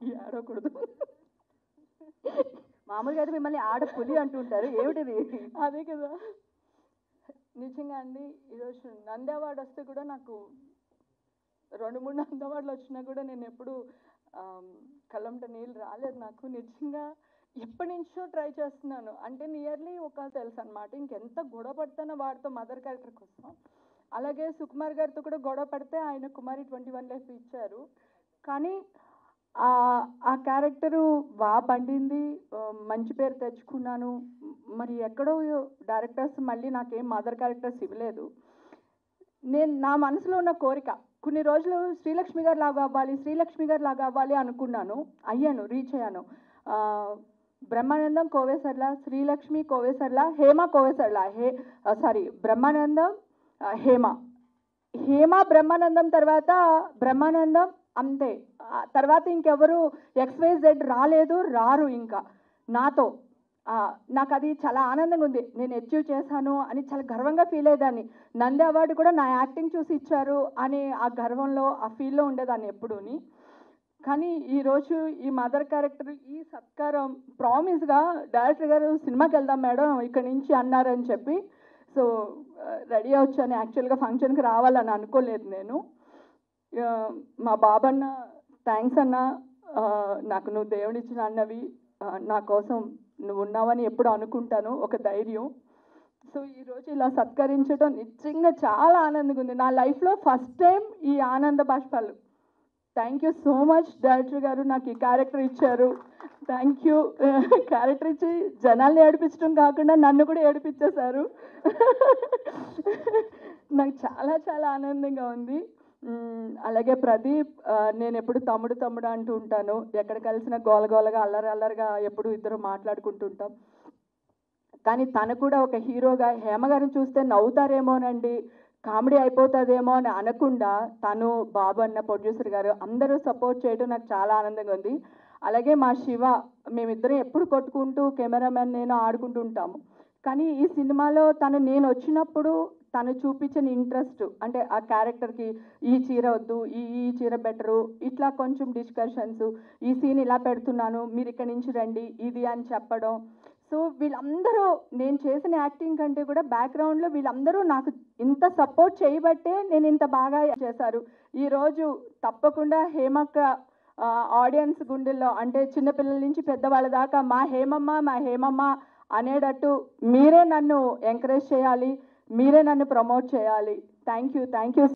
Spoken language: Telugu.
ఏడవకూడదు మామూలుగా అయితే మిమ్మల్ని ఆడ పులి అంటుంటారు ఏమిటిది అదే కదా నిజంగా అండి ఈరోజు నంది అవార్డు వస్తే కూడా నాకు రెండు మూడు నంది అవార్డులు వచ్చినా కూడా నేను ఎప్పుడు కళ్ళంట నీళ్ళు రాలేదు నాకు నిజంగా ఎప్పటి నుంచో ట్రై చేస్తున్నాను అంటే నియర్లీ ఒక తెలుసు అనమాట ఇంకెంత గొడవ పడతానో వాడితో మదర్ క్యారెక్టర్ కోసం అలాగే సుకుమార్ గారితో కూడా గొడవ పడితే ఆయన కుమారి ట్వంటీ వన్ లైఫ్ ఇచ్చారు కానీ ఆ ఆ క్యారెక్టరు బాగా పండింది ఆ, మంచి పేరు తెచ్చుకున్నాను మరి ఎక్కడో డైరెక్టర్స్ మళ్ళీ నాకేం మదర్ క్యారెక్టర్స్ ఇవ్వలేదు నేను నా మనసులో ఉన్న కోరిక కొన్ని రోజులు శ్రీలక్ష్మి గారు లాగా అవ్వాలి శ్రీలక్ష్మి గారు లాగా అవ్వాలి అనుకున్నాను అయ్యాను రీచ్ అయ్యాను ఆ, బ్రహ్మానందం కోవేసర్ల శ్రీలక్ష్మి కోవేసర్ల హేమ కోవేసర్ల హే సారీ బ్రహ్మానందం ఆ, హేమ హేమ బ్రహ్మానందం తర్వాత బ్రహ్మానందం అంతే ఆ తర్వాత ఇంకెవరు ఎక్స్వై జెడ్ రాలేదు రారు ఇంకా నాతో ఆ, నాకు అది చాలా ఆనందంగా ఉంది నేను అచీవ్ చేశాను అని చాలా గర్వంగా ఫీల్ అయ్యేదాన్ని నంది అవార్డు కూడా నా యాక్టింగ్ చూసి ఇచ్చారు అని ఆ గర్వంలో ఆ ఫీల్లో ఉండేదాన్ని ఎప్పుడూని కానీ ఈరోజు ఈ మదర్ క్యారెక్టర్ ఈ సత్కారం ప్రామిస్గా డైరెక్టర్ గారు సినిమాకి వెళ్దాం మేడం ఇక్కడి నుంచి అన్నారని చెప్పి సో రెడీ వచ్చాను యాక్చువల్గా ఫంక్షన్కి రావాలని అనుకోలేదు నేను ఆ, మా బాబన్న థ్యాంక్స్ అన్న ఆ, నాకు నువ్వు దేవుడిచ్చిన అన్నవి ఆ, నా కోసం నువ్వు ఉన్నావని ఎప్పుడు అనుకుంటాను ఒక ధైర్యం సో ఈరోజు ఇలా సత్కరించడం నిజంగా చాలా ఆనందంగా ఉంది నా లైఫ్లో ఫస్ట్ టైం ఈ ఆనంద బాష్పాలు thank you so much director garu నాకు ఈ క్యారెక్టర్ ఇచ్చారు థ్యాంక్ యూ క్యారెక్టర్ ఇచ్చి జనాల్ని ఏడిపించడం కాకుండా నన్ను కూడా ఏడిపించేశారు నాకు చాలా చాలా ఆనందంగా ఉంది మ్మ్, అలాగే ప్రదీప్ ఆ, నేను ఎప్పుడు తమ్ముడు తమ్ముడు అంటూ ఉంటాను ఎక్కడ కలిసిన గోలగోలగా అల్లరి అల్లరిగా ఎప్పుడు ఇద్దరు మాట్లాడుకుంటుంటాం కానీ తను కూడా ఒక హీరోగా హేమ గారిని చూస్తే నవ్వుతారేమోనండి కామెడీ అయిపోతుందేమో అని అనకుండా తను బాబు అన్న ప్రొడ్యూసర్ గారు అందరూ సపోర్ట్ చేయడం నాకు చాలా ఆనందంగా ఉంది అలాగే మా శివ మేమిద్దరం ఎప్పుడు కొట్టుకుంటూ కెమెరామెన్ నేను ఆడుకుంటూ ఉంటాము కానీ ఈ సినిమాలో తను నేను వచ్చినప్పుడు తను చూపించిన ఇంట్రెస్ట్ అంటే ఆ క్యారెక్టర్కి ఈ చీర వద్దు ఈ ఈ చీర బెటరు ఇట్లా కొంచెం డిస్కషన్స్ ఈ సీన్ ఇలా పెడుతున్నాను మీరు ఇక్కడి నుంచి రండి ఇది అని చెప్పడం సో వీళ్ళందరూ నేను చేసిన యాక్టింగ్ కంటే కూడా బ్యాక్గ్రౌండ్లో వీళ్ళందరూ నాకు ఇంత సపోర్ట్ చేయబట్టే నేను ఇంత బాగా చేశారు ఈరోజు తప్పకుండా హేమక్క ఆడియన్స్ గుండెల్లో అంటే చిన్నపిల్లల నుంచి పెద్దవాళ్ళ దాకా మా హేమమ్మ మా హేమమ్మ అనేటట్టు మీరే నన్ను ఎంకరేజ్ చేయాలి మీరే నన్ను ప్రమోట్ చేయాలి థ్యాంక్ యూ థ్యాంక్ యూ